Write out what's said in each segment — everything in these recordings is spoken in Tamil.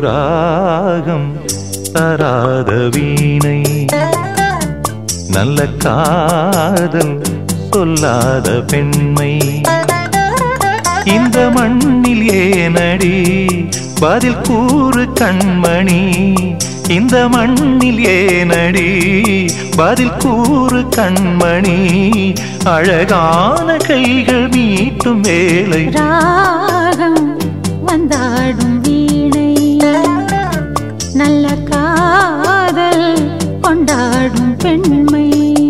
ராகம் தராத வீணை நல்ல காதல் சொல்லாத பெண்மை இந்த மண்ணில் ஏனடி பதில் கூறு கண்மணி இந்த மண்ணில் ஏனடி பதில் கூறு கண்மணி அழகான கைகள் மீட்டும் வேலை ராகம் வந்தாடும் வீணை நல்ல காதல் கொண்டாடும் பெண்மை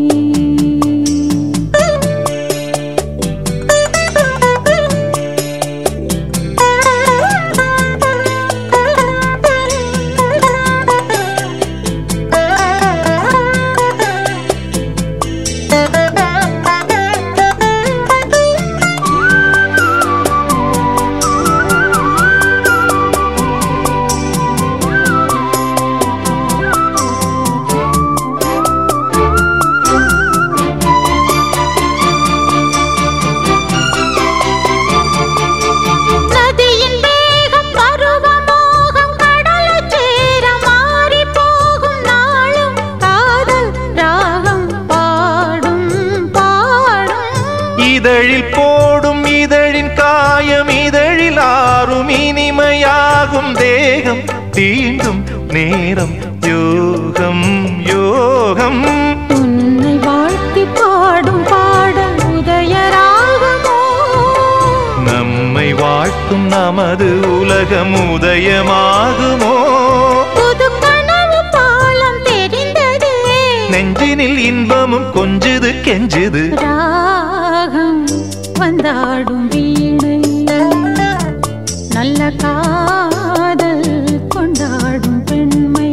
நதியின் வேகம் பருவமோகம் கடலைச் சேர மாறிப் போகும் நாளும் காதல் ராகம் பாடும் பாடும் இதழில் போடும் இதழின் காயம் இதழில் ஆறும் இனிமையாகும் தேகம் தீண்டும் நேரம் யோகம் யோகம் உன்னை வாழ்த்தி பாடும் பாடல் உதயராகமோ நம்மை வாழ்த்தும் நமது உலகம் உதயமாகுமோ புது கனவு பாலம் தெரிந்ததே நெஞ்சினில் இன்பமும் கொஞ்சுது கெஞ்சுது ராகம் வந்தாடும் வீணை நல்ல காதல் கொண்டாடும் பெண்மை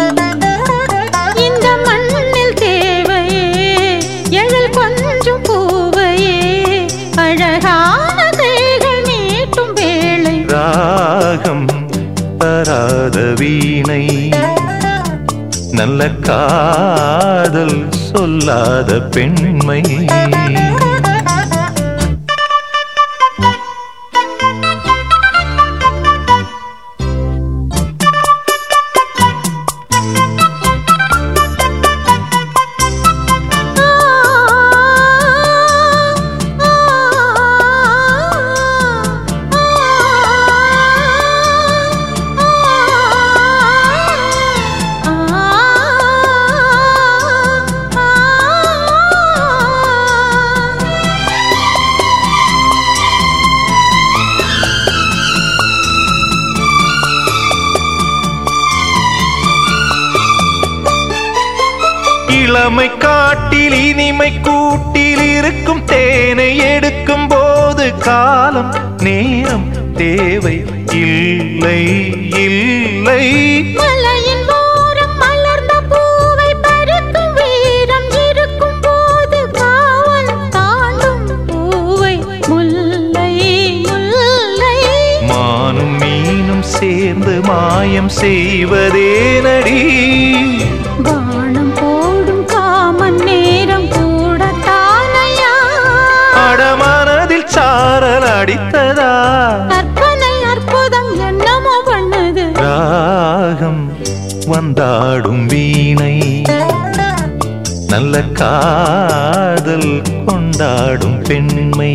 இந்த மண்ணில் தேவையே எழில் கொஞ்சம் பூவையே அழகான கைகள் நீட்டும் வேளை ராகம் தராத வீணை நல்ல காதல் சொல்லாத பெண்மை இளமை காட்டில் இனிமை கூட்டில் இருக்கும் தேனை எடுக்கும் போது காலம் நேரம் தேவை இல்லை இல்லை மலையின் ஓரம் மலர்ந்த பூவை பறிக்கும் வீரம் இருக்கும் போது காவல் தாண்டும் பூவை முல்லை முல்லை மானும் மீனும் சேர்ந்து மாயம் செய்வதேனடி வானம் போடும் காமன் நேரம் கூட தானையா அடமனதில் சாரல் அடித்ததா கற்பனை அற்புதம் என்னமோ பண்ணுது ராகம் வந்தாடும் வீணை நல்ல காதல் கொண்டாடும் பெண்மை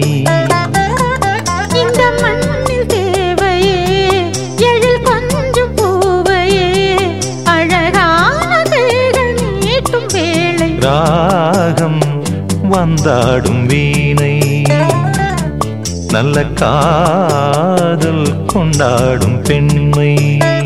இந்த மண்ணில் தேவையே எழில் கொஞ்சம் பூவையே அழகான கைகள் நீட்டும் வேளை ராகம் வந்தாடும் வீணை நல்ல காதல் கொண்டாடும் பெண்மை